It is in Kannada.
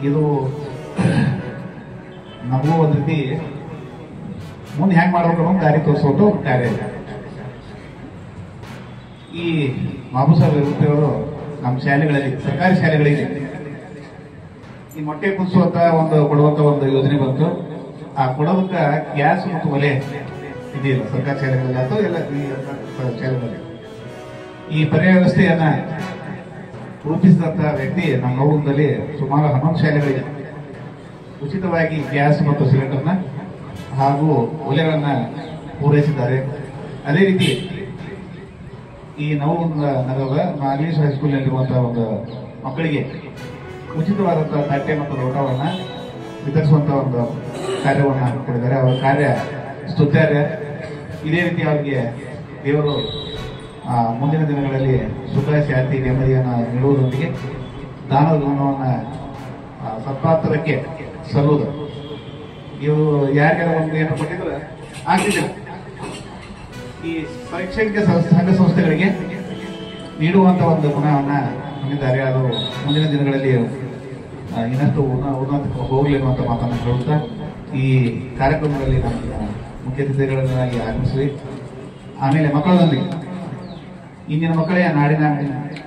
ಇದು ನಮಗೂ ಒಂದು ರೀತಿ ಮುಂದೆ ಹೆಂಗ್ ಮಾಡ್ಬೇಕು ಅನ್ನೋ ದಾರಿ ತೋರಿಸೋದು ಒಂದು ಕಾರ್ಯ ಇದೆ ಈ ಬಾಬು ಸಾಹೇಬ್ ವಿರುದ್ಧ ಅವರು ನಮ್ಮ ಶಾಲೆಗಳಲ್ಲಿ ಸರ್ಕಾರಿ ಶಾಲೆಗಳಿಗೆ ಈ ಮೊಟ್ಟೆ ಕುದಿಸುವಂತ ಒಂದು ಕೊಡುವಂತ ಒಂದು ಯೋಜನೆ ಬಂತು ಆ ಕೊಡೋದಕ್ಕ ಗ್ಯಾಸ್ ಮತ್ತು ಒಲೆ ಇದೆಯಲ್ಲ ಸರ್ಕಾರಿ ಶಾಲೆಗಳಲ್ಲಿ ಅಥವಾ ಎಲ್ಲ ಈ ಶಾಲೆಗಳಲ್ಲಿ ಈ ಪರ್ಯಾಯ ವ್ಯವಸ್ಥೆಯನ್ನ ರೂಪಿಸಿದಂತ ವ್ಯಕ್ತಿ ನಮ್ಮ ನೋಡಿದಲ್ಲಿ ಸುಮಾರು ಹನ್ನೊಂದು ಶಾಲೆಗಳಿಗೆ ಉಚಿತವಾಗಿ ಗ್ಯಾಸ್ ಮತ್ತು ಸಿಲಿಂಡರ್ನ ಹಾಗೂ ಒಲೆಗಳನ್ನ ಪೂರೈಸಿದ್ದಾರೆ ಅದೇ ರೀತಿ ಈ ನವಗುಂದ ನಗರದ ನಾಗೇಶ್ ಹೈಸ್ಕೂಲ್ನಲ್ಲಿರುವಂತಹ ಒಂದು ಮಕ್ಕಳಿಗೆ ಉಚಿತವಾದಂತಹ ತಟ್ಟೆ ಮತ್ತು ಲೋಟವನ್ನ ವಿತರಿಸುವಂತಹ ಒಂದು ಕಾರ್ಯವನ್ನ ಕೊಟ್ಟಿದ್ದಾರೆ ಅವರ ಕಾರ್ಯ ಸ್ತುತ್ಯಾರ್ಯ ಇದೇ ರೀತಿ ಅವರಿಗೆ ದೇವರು ಆ, ಮುಂದಿನ ದಿನಗಳಲ್ಲಿ ಸುಖ ಶಾಂತಿ ನೆಮ್ಮದಿಯನ್ನು ನೀಡುವುದರೊಂದಿಗೆ ದಾನದ ಗುಣವನ್ನ ಆ, ಸತ್ಪಾತ್ರಕ್ಕೆ ಸಲ್ಲುವುದು ಇವು ಯಾರಿಗಾರ ಒಂದು ಏನು ಕೊಟ್ಟಿದ್ರೆ ಆಗ್ತಿದ್ದಿಲ್ಲ ಈ ಶೈಕ್ಷಣಿಕ ಸಂಸ್- ಸಂಘ ಸಂಸ್ಥೆಗಳಿಗೆ ನೀಡುವಂತ ಒಂದು ಗುಣವನ್ನ ಹೊಂದಿದ್ದಾರೆ ಅದು ಮುಂದಿನ ದಿನಗಳಲ್ಲಿ ಆ, ಇನ್ನಷ್ಟು ಉನ್ನ- ಉನ್ನತಕ್ಕೆ ಹೋಗಲಿ ಅನ್ನುವಂತ ಮಾತನ್ನು ಹೇಳುತ್ತಾ ಈ ಕಾರ್ಯಕ್ರಮದಲ್ಲಿ ನಮ್ಮ ಮುಖ್ಯ ಅತಿಥಿಗಳನ್ನಾಗಿ ಆಗಮಿಸಿ ಆಮೇಲೆ ಮಕ್ಕಳೊಂದಿಗೆ ಇಂದಿನ ಮಕ್ಕಳೇ ನಾಡಿನ